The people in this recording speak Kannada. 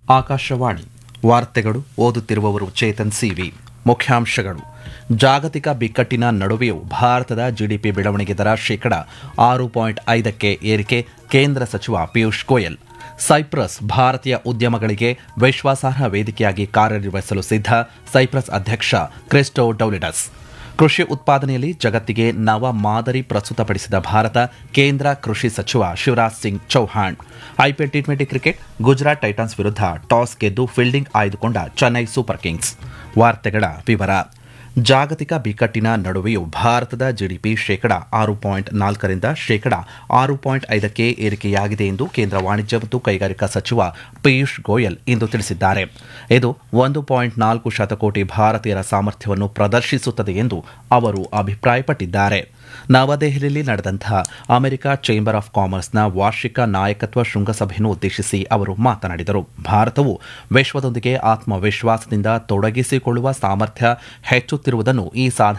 ಆಕಾಶವಾಣಿ ವಾರ್ತೆಗಳು ಓದುತ್ತಿರುವವರು ಚೇತನ್ ಸಿವಿ ಮುಖ್ಯಾಂಶಗಳು ಜಾಗತಿಕ ಬಿಕ್ಕಟ್ಟಿನ ನಡುವೆಯೂ ಭಾರತದ ಜಿಡಿಪಿ ಬೆಳವಣಿಗೆ ದರ ಶೇಕಡ ಆರು ಪಾಯಿಂಟ್ ಐದಕ್ಕೆ ಏರಿಕೆ ಕೇಂದ್ರ ಸಚಿವ ಪಿಯೂಷ್ ಗೋಯಲ್ ಸೈಪ್ರಸ್ ಭಾರತೀಯ ಉದ್ಯಮಗಳಿಗೆ ವಿಶ್ವಾಸಾರ್ಹ ವೇದಿಕೆಯಾಗಿ ಕಾರ್ಯನಿರ್ವಹಿಸಲು ಸಿದ್ಧ ಸೈಪ್ರಸ್ ಅಧ್ಯಕ್ಷ ಕ್ರಿಸ್ಟೋ ಡೌಲಿಡಸ್ ಕೃಷಿ ಉತ್ಪಾದನೆಯಲ್ಲಿ ಜಗತ್ತಿಗೆ ನವ ಮಾದರಿ ಪ್ರಸ್ತುತಪಡಿಸಿದ ಭಾರತ ಕೇಂದ್ರ ಕೃಷಿ ಸಚಿವ Shivraj Singh Chouhan IPL T twenty cricket Gujarat titans ವಿರುದ್ಧ ಟಾಸ್ ಗೆದ್ದು ಫೀಲ್ಡಿಂಗ್ ಆಯ್ದುಕೊಂಡ ಚೆನ್ನೈ ಸೂಪರ್ ಕಿಂಗ್ಸ್ ವಾರ್ತೆಗಳ ವಿವರ ಜಾಗತಿಕ ಬಿಕ್ಕಟ್ಟಿನ ನಡುವೆಯೂ ಭಾರತದ ಜಿಡಿಪಿ ಶೇಕಡ ಆರು ಪಾಯಿಂಟ್ ನಾಲ್ಕರಿಂದ ಶೇಕಡ ಆರು ಪಾಯಿಂಟ್ ಐದಕ್ಕೆ ಏರಿಕೆಯಾಗಿದೆ ಎಂದು ಕೇಂದ್ರ ವಾಣಿಜ್ಯ ಮತ್ತು ಕೈಗಾರಿಕಾ ಸಚಿವ ಪಿಯೂಷ್ ಗೋಯಲ್ ಇಂದು ತಿಳಿಸಿದ್ದಾರೆ ಇದು ಒಂದು ಪಾಯಿಂಟ್ ನಾಲ್ಕು ಶತಕೋಟಿ ಭಾರತೀಯರ ಸಾಮರ್ಥ್ಯವನ್ನು ಪ್ರದರ್ಶಿಸುತ್ತದೆ ಎಂದು ಅವರು ಅಭಿಪ್ರಾಯಪಟ್ಟಿದ್ದಾರೆ ನವದೆಹಲಿಯಲ್ಲಿ ನಡೆದಂತಹ ಅಮೆರಿಕ ಚೇಂಬರ್ ಆಫ್ ಕಾಮರ್ಸ್ನ ವಾರ್ಷಿಕ ನಾಯಕತ್ವ ಶೃಂಗಸಭೆಯನ್ನು ಉದ್ದೇಶಿಸಿ ಅವರು ಮಾತನಾಡಿದರು ಭಾರತವು ವಿಶ್ವದೊಂದಿಗೆ ಆತ್ಮವಿಶ್ವಾಸದಿಂದ ತೊಡಗಿಸಿಕೊಳ್ಳುವ ಸಾಮರ್ಥ್ಯ ಹೆಚ್ಚುತ್ತಿರುವುದನ್ನು ಈ ಸಾಧನೆ